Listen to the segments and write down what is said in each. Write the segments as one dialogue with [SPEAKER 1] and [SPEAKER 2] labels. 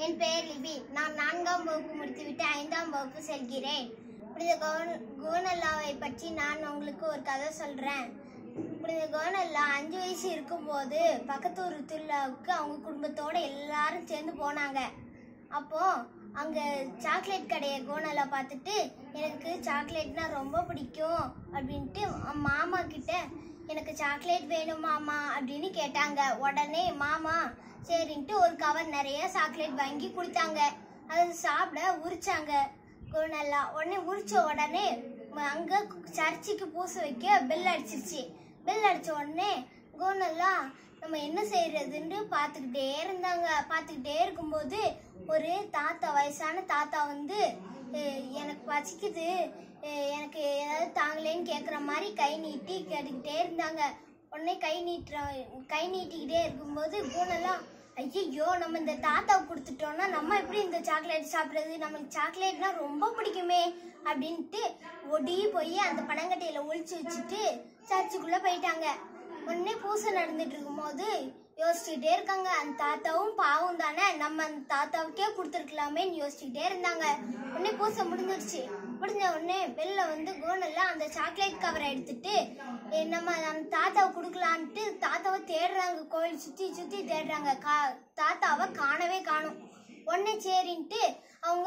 [SPEAKER 1] என் பெயர் லிபி நான் நான்காம் வகுப்பு முடித்துவிட்டு ஐந்தாம் வகுப்பு செல்கிறேன் புனித கவன் குவனல்லாவை பற்றி நான் உங்களுக்கு ஒரு கதை சொல்கிறேன் புனித கவனல்லா அஞ்சு வயசு இருக்கும்போது பக்கத்து ஊர் திருவிழாவுக்கு அவங்க குடும்பத்தோட எல்லாரும் சேர்ந்து போனாங்க அப்போ அங்க சாக்லேட் கடையை கோனலா பார்த்துட்டு எனக்கு சாக்லேட்னா ரொம்ப பிடிக்கும் அப்படின்ட்டு அ- மாமா கிட்ட எனக்கு சாக்லேட் வேணும் மாமா அப்படின்னு கேட்டாங்க உடனே மாமா சரின்ட்டு ஒரு கவர் நிறைய சாக்லேட் வாங்கி கொடுத்தாங்க அதை சாப்பிட உரிச்சாங்க கோனல்லா உடனே உரிச்ச உடனே ம- அங்க சர்ச்சுக்கு பூச வைக்க பெல் அடிச்சிருச்சு பெல் அடிச்ச உடனே கோனல்லா நம்ம என்ன செய்யறதுன்னு பார்த்துக்கிட்டே இருந்தாங்க பார்த்துக்கிட்டே இருக்கும்போது ஒரு தாத்தா வயசான தாத்தா வந்து "அஹ், எனக்கு பசிக்குது அஹ், எனக்கு ஏதாவது தாங்களேன்னு கேட்குற மாதிரி கை நீட்டி கேட்டுக்கிட்டே இருந்தாங்க உடனே கை நீட்டுற கை நீட்டிக்கிட்டே இருக்கும்போது பூனெல்லாம் ஐயோ நம்ம இந்த தாத்தாவுக்கு கொடுத்துட்டோம்னா நம்ம எப்படி இந்த சாக்லேட் சாப்பிட்றது நமக்கு சாக்லேட்னா ரொம்ப பிடிக்குமே அப்படின்ட்டு ஒடி போய் அந்த பனங்கட்டையில ஒளிச்சு வச்சுட்டு சர்ச்சுக்குள்ள போயிட்டாங்க உடனே பூசை நடந்துட்டு இருக்கும்போது யோசிச்சுட்டே இருக்காங்க அந்த தாத்தாவும் பாவம் தானே நம்ம அந்த தாத்தாவுக்கே கொடுத்துருக்கலாமேன்னு யோசிச்சுக்கிட்டே இருந்தாங்க உடனே பூசை முடிஞ்சிருச்சு முடிஞ்ச உடனே வெளில வந்து கோனெல்லாம் அந்த சாக்லேட் கவரை எடுத்துட்டு "ஏ, நம்ம அந்த தாத்தாவை கொடுக்கலான்ட்டு தாத்தாவை தேடுறாங்க கோயில் சுத்தி சுத்தி தேடுறாங்க கா தாத்தாவை காணவே காணும் உடனே சரின்ட்டு அவங்க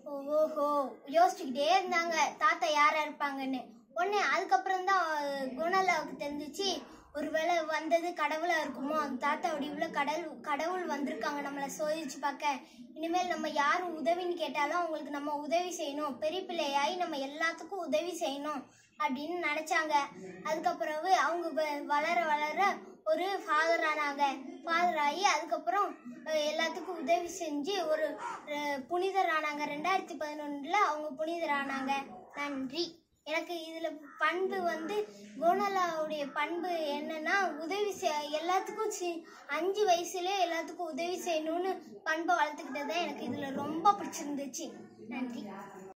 [SPEAKER 1] ஓஹோ யோசிச்சுக்கிட்டே இருந்தாங்க தாத்தா யாரா இருப்பாங்கன்னு உடனே அதுக்கப்புறம் தான் குணலாவுக்கு தெரிஞ்சிச்சு ஒருவேளை வந்தது கடவுளா இருக்குமோ அந்த தாத்தா வடிவுல கடவுள் கடவுள் வந்திருக்காங்க நம்மளை சோதிச்சு பார்க்க இனிமேல் நம்ம யார் உதவின்னு கேட்டாலும் அவங்களுக்கு நம்ம உதவி செய்யணும் பெரிய பிள்ளையாகி நம்ம எல்லாத்துக்கும் உதவி செய்யணும் அப்படின்னு நினைச்சாங்க அதுக்கப்புறவு அவங்க வ- வளர வளர ஒரு ஃபாதர் ஆனாங்க ஃபாதர் ஆகி அதுக்கப்புறம் அஹ், எல்லாத்துக்கும் உதவி செஞ்சு ஒரு அஹ், புனிதர் ஆனாங்க ரெண்டாயிரத்தி பதினொன்றில் அவங்க புனிதர் ஆனாங்க நன்றி எனக்கு இதுல பண்பு வந்து குணலாவுடைய பண்பு என்னன்னா உதவி செய் எல்லாத்துக்கும் சி- அஞ்சு வயசுல எல்லாத்துக்கும் உதவி செய்யணும்னு பண்பை வளர்த்துக்கிட்டது தான் எனக்கு இதுல ரொம்ப பிடிச்சிருந்துச்சு நன்றி